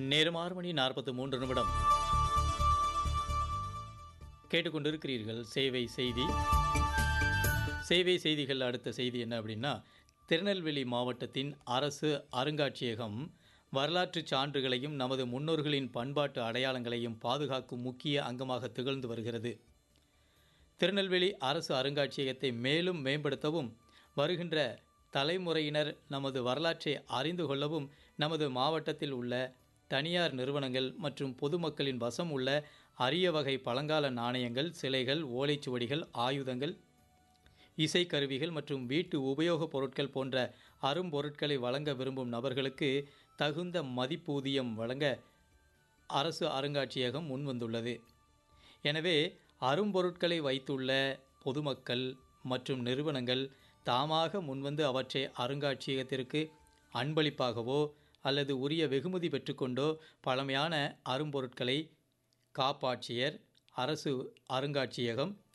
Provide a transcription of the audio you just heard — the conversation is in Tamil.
நேரம் ஆறு மணி நாற்பத்து மூன்று நிமிடம் கேட்டுக்கொண்டிருக்கிறீர்கள் சேவை செய்தி சேவை செய்திகள் அடுத்த செய்தி என்ன அப்படின்னா திருநெல்வேலி மாவட்டத்தின் அரசு அருங்காட்சியகம் வரலாற்று சான்றுகளையும் நமது முன்னோர்களின் பண்பாட்டு அடையாளங்களையும் பாதுகாக்கும் முக்கிய அங்கமாக திகழ்ந்து வருகிறது திருநெல்வேலி அரசு அருங்காட்சியகத்தை மேலும் மேம்படுத்தவும் வருகின்ற தலைமுறையினர் நமது வரலாற்றை அறிந்து கொள்ளவும் நமது மாவட்டத்தில் உள்ள தனியார் நிறுவனங்கள் மற்றும் பொதுமக்களின் வசம் உள்ள அரிய வகை பழங்கால நாணயங்கள் சிலைகள் ஓலைச்சுவடிகள் ஆயுதங்கள் இசைக்கருவிகள் மற்றும் வீட்டு உபயோகப் பொருட்கள் போன்ற அரும்பொருட்களை வழங்க விரும்பும் நபர்களுக்கு தகுந்த மதிப்பூதியம் வழங்க அரசு அருங்காட்சியகம் முன்வந்துள்ளது எனவே அரும்பொருட்களை வைத்துள்ள பொதுமக்கள் மற்றும் நிறுவனங்கள் தாமாக முன்வந்து அவற்றை அருங்காட்சியகத்திற்கு அன்பளிப்பாகவோ அல்லது உரிய வெகுமதி பெற்றுக்கொண்டோ பழமையான அரும்பொருட்களை காப்பாட்சியர் அரசு அருங்காட்சியகம்